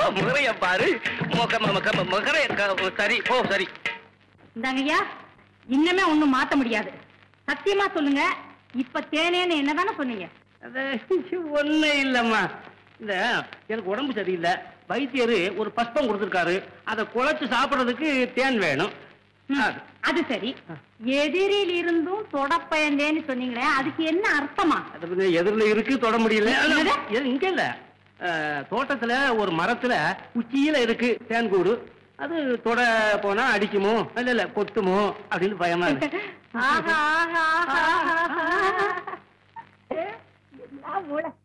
முகரைய பாரு முக முக முகரைய க- சரி ஓ சரி இந்தாங்கய்யா இன்னமே ஒண்ணும் மாத்த முடியாது சத்தியமா சொல்லுங்க இப்ப தேனேன்னு என்னதானே சொன்னீங்க அது ஒண்ணு இல்லம்மா இந்த எனக்கு உடம்பு சரியில்லை வைத்தியர் ஒரு பஸ்பம் கொடுத்துருக்காரு அதை குழைச்சு சாப்பிடுறதுக்கு தேன் வேணும் ம், அது சரி எதிரில் இருந்தும் தொடப்பயந்தேன்னு சொன்னீங்களே அதுக்கு என்ன அர்த்தமா அது வந்து எதிரில இருக்கு தொட முடியல என்னது? இது இங்க இல்ல அஹ், தோட்டத்துல ஒரு மரத்துல உச்சியில இருக்கு தேன் கூடு அது தொட போனா அடிக்குமோ இல்ல இல்ல கொத்துமோ அப்படின்னு பயமா இருக்கு ஆஹா ஆஹா ஆஹா ஆஹா. என்ன மூளை